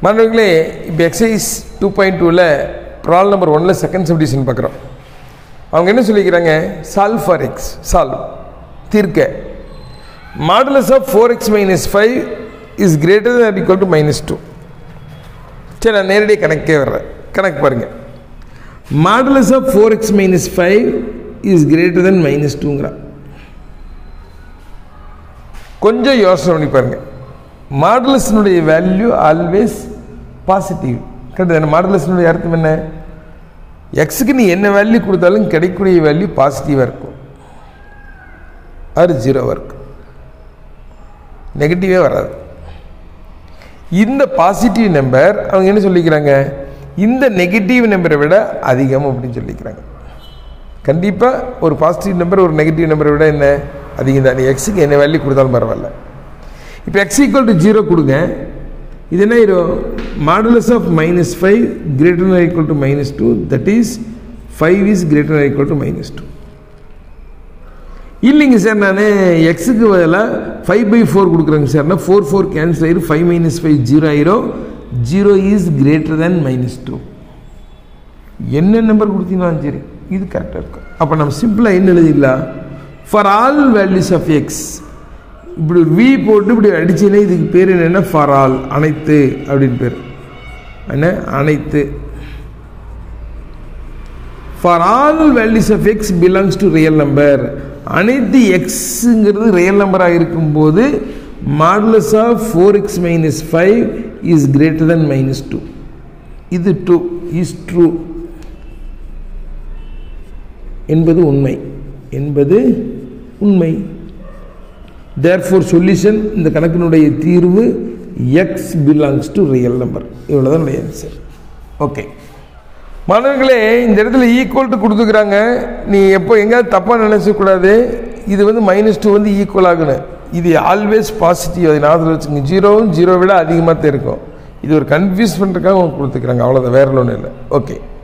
மாணவர்களே இப்போ exercise two point டூவில் ப்ராப்ளம் நம்பர் ஒனில் செகண்ட் சப்டிஷன் பார்க்குறோம் அவங்க என்ன சொல்லிக்கிறாங்க சால்வ் ஃபார் எக்ஸ் சால்வ் தீர்க்க modulus of four x minus five is greater than equal to minus two சரி நான் நேரடியாக கணக்கே வர்றேன் கணக்கு பாருங்கள் modulus of four x minus five is greater than minus டூங்கிறான் கொஞ்சம் யோசனை பண்ணி பாருங்கள் மாடுலஸினுடைய வேல்யூ ஆல்வேஸ் பாசிட்டிவ் கரெக்டு மாடுலஸினுடைய அர்த்தம் என்ன எக்ஸுக்கு நீ என்ன வேல்யூ கொடுத்தாலும் கிடைக்கக்கூடிய வேல்யூ பாசிட்டிவாக இருக்கும் அது ஜீரோவாக இருக்கும் நெகட்டிவே வராது இந்த பாசிட்டிவ் நம்பர் அவங்க என்ன சொல்லிக்கிறாங்க இந்த நெகட்டிவ் நம்பரை விட அதிகம் அப்படின்னு சொல்லிக்கிறாங்க கண்டிப்பாக ஒரு பாசிட்டிவ் நம்பர் ஒரு நெகட்டிவ் நம்பரை விட என்ன அதிகம் தான் நீ எக்ஸுக்கு என்ன வேல்யூ கொடுத்தாலும் பரவாயில்ல இப்போ எக்ஸ் ஈக்குவல் டு ஜீரோ கொடுங்க இது என்ன ஆயிரும் modulus of minus five greater equal to minus two that is five is greater equal to minus two இல்லைங்க சார் நான் எக்ஸுக்கு பதிலாக ஃபைவ் பை ஃபோர் கொடுக்குறேங்க சார்னா ஃபோர் ஃபோர் கேன்சல் ஆயிரும் ஃபைவ் மைனஸ் ஃபைவ் ஜீரோ ஆயிரும் zero is greater than minus two என்ன number கொடுத்தீங்கன்னாலும் சரி இது கரெக்டாக இருக்கும் அப்போ நம்ம சிம்பிளாக என்ன எழுதிடலாம் for all values of x இப்படி ஒரு வி போட்டு இப்படி அடிச்சுன்னா இதுக்கு பேர் என்னென்னா ஃபார் ஆல் அனைத்து அப்படின்னு பேர் என்ன அனைத்து for all values of x belongs to real number அனைத்து எக்ஸுங்கிறது ரியல் நம்பராக இருக்கும்போது modulus of four x minus five is greater than minus two இது டூ இஸ் ட்ரூ என்பது உண்மை என்பது உண்மை தேர்ஃபோர் சொல்யூஷன் இந்த கணக்கினுடைய தீர்வு x belongs to real number இவ்வளோதான் என்னுடைய ஆன்சர் ஓகே மாணவர்களே இந்த இடத்துல ஈக்குவல் டு கொடுத்துக்கிறாங்க நீ எப்போ எங்கேயாவது தப்பாக நினச்சக்கூடாது இது வந்து மைனஸ் டூ வந்து ஈக்குவல் ஆகணும் இது ஆல்வேஸ் பாசிட்டிவ் அது ஞாபகத்தில் வச்சுக்கோங்க ஜீரோவும் ஜீரோ விட அதிகமாக தான் இருக்கும் இது ஒரு கன்ஃபியூஸ் பண்ணுறதுக்காக அவங்க கொடுத்துக்கிறாங்க அவ்வளோதான் வேற ஒன்றும் இல்லை ஓகே